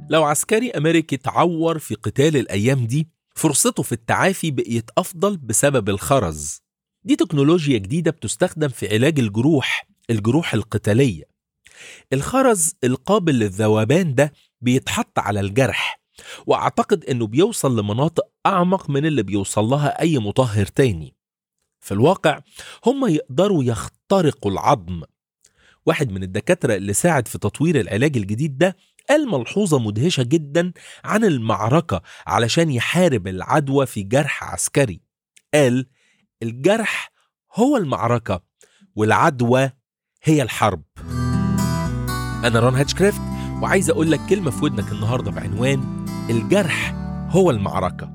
لو عسكري أمريكي اتعور في قتال الأيام دي فرصته في التعافي بقيت أفضل بسبب الخرز دي تكنولوجيا جديدة بتستخدم في علاج الجروح الجروح القتالية الخرز القابل للذوبان ده بيتحط على الجرح وأعتقد إنه بيوصل لمناطق أعمق من اللي بيوصل لها أي مطهر تاني في الواقع هم يقدروا يخترقوا العظم واحد من الدكاترة اللي ساعد في تطوير العلاج الجديد ده قال ملحوظة مدهشة جدا عن المعركة علشان يحارب العدوى في جرح عسكري قال الجرح هو المعركة والعدوى هي الحرب أنا رون هاتشكريفت وعايز أقول لك كلمة في ودنك النهاردة بعنوان الجرح هو المعركة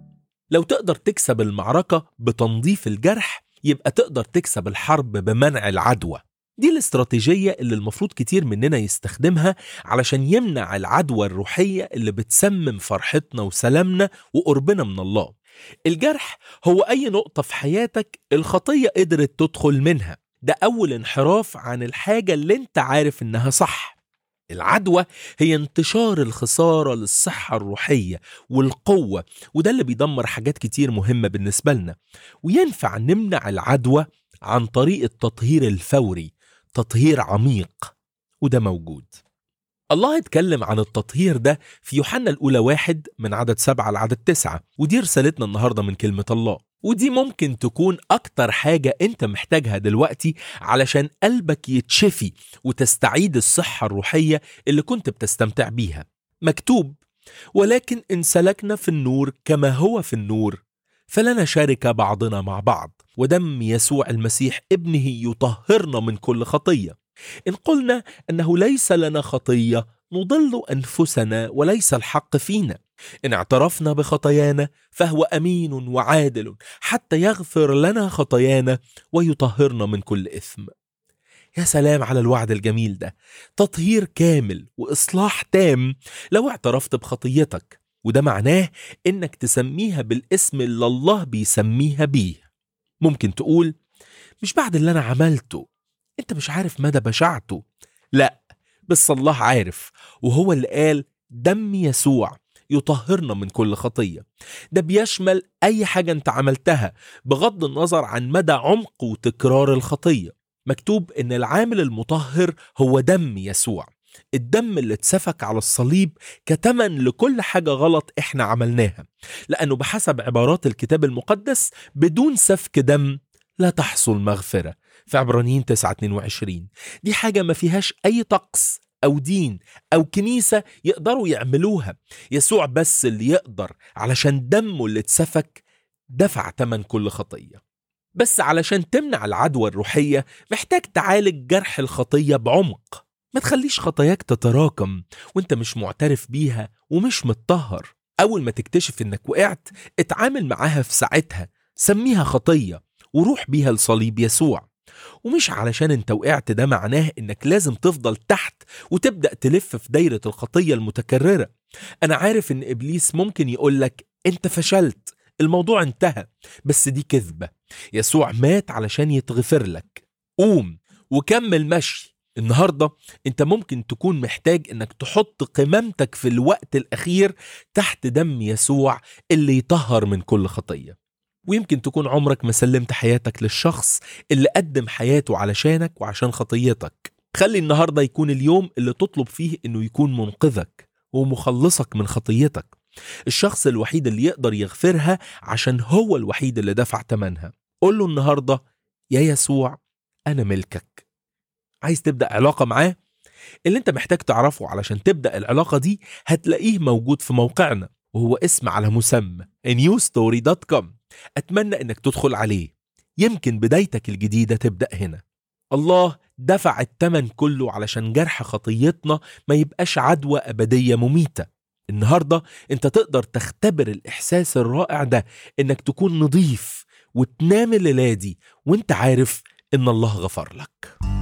لو تقدر تكسب المعركة بتنظيف الجرح يبقى تقدر تكسب الحرب بمنع العدوى دي الاستراتيجية اللي المفروض كتير مننا يستخدمها علشان يمنع العدوى الروحية اللي بتسمم فرحتنا وسلامنا وقربنا من الله الجرح هو أي نقطة في حياتك الخطية قدرت تدخل منها ده أول انحراف عن الحاجة اللي انت عارف انها صح العدوى هي انتشار الخسارة للصحة الروحية والقوة وده اللي بيدمر حاجات كتير مهمة بالنسبة لنا وينفع نمنع العدوى عن طريق التطهير الفوري تطهير عميق وده موجود الله اتكلم عن التطهير ده في يوحنا الأولى واحد من عدد سبعة لعدد تسعة ودي رسالتنا النهاردة من كلمة الله ودي ممكن تكون أكتر حاجة أنت محتاجها دلوقتي علشان قلبك يتشفي وتستعيد الصحة الروحية اللي كنت بتستمتع بيها مكتوب ولكن إن سلكنا في النور كما هو في النور فلنا شارك بعضنا مع بعض ودم يسوع المسيح ابنه يطهرنا من كل خطيه ان قلنا انه ليس لنا خطيه نضل انفسنا وليس الحق فينا ان اعترفنا بخطايانا فهو امين وعادل حتى يغفر لنا خطايانا ويطهرنا من كل اثم يا سلام على الوعد الجميل ده تطهير كامل واصلاح تام لو اعترفت بخطيتك وده معناه انك تسميها بالاسم اللي الله بيسميها بيه ممكن تقول مش بعد اللي انا عملته انت مش عارف مدى بشاعته لا بس الله عارف وهو اللي قال دم يسوع يطهرنا من كل خطيه ده بيشمل اي حاجه انت عملتها بغض النظر عن مدى عمق وتكرار الخطيه مكتوب ان العامل المطهر هو دم يسوع الدم اللي اتسفك على الصليب كتمن لكل حاجة غلط احنا عملناها لأنه بحسب عبارات الكتاب المقدس بدون سفك دم لا تحصل مغفرة في عبرانيين 9 22 دي حاجة ما فيهاش أي طقس أو دين أو كنيسة يقدروا يعملوها يسوع بس اللي يقدر علشان دمه اللي اتسفك دفع تمن كل خطية بس علشان تمنع العدوى الروحية محتاج تعالج جرح الخطية بعمق ما تخليش خطاياك تتراكم وانت مش معترف بيها ومش متطهر أول ما تكتشف إنك وقعت اتعامل معاها في ساعتها سميها خطية وروح بيها لصليب يسوع ومش علشان انت وقعت ده معناه انك لازم تفضل تحت وتبدأ تلف في دايرة الخطية المتكررة انا عارف ان ابليس ممكن يقولك انت فشلت الموضوع انتهى بس دي كذبة يسوع مات علشان يتغفر لك قوم وكمل مشي النهاردة انت ممكن تكون محتاج انك تحط قمامتك في الوقت الاخير تحت دم يسوع اللي يطهر من كل خطيه ويمكن تكون عمرك ما سلمت حياتك للشخص اللي قدم حياته علشانك وعشان خطيتك خلي النهاردة يكون اليوم اللي تطلب فيه انه يكون منقذك ومخلصك من خطيتك الشخص الوحيد اللي يقدر يغفرها عشان هو الوحيد اللي دفع تمنها قول له النهاردة يا يسوع أنا ملكك عايز تبدأ علاقة معاه اللي انت محتاج تعرفه علشان تبدأ العلاقة دي هتلاقيه موجود في موقعنا وهو اسم على مسمى newstory.com أتمنى إنك تدخل عليه يمكن بدايتك الجديدة تبدأ هنا الله دفع التمن كله علشان جرح خطيتنا ما يبقاش عدوى أبدية مميتة النهاردة انت تقدر تختبر الإحساس الرائع ده إنك تكون نظيف وتنام الليلة دي وانت عارف إن الله غفر لك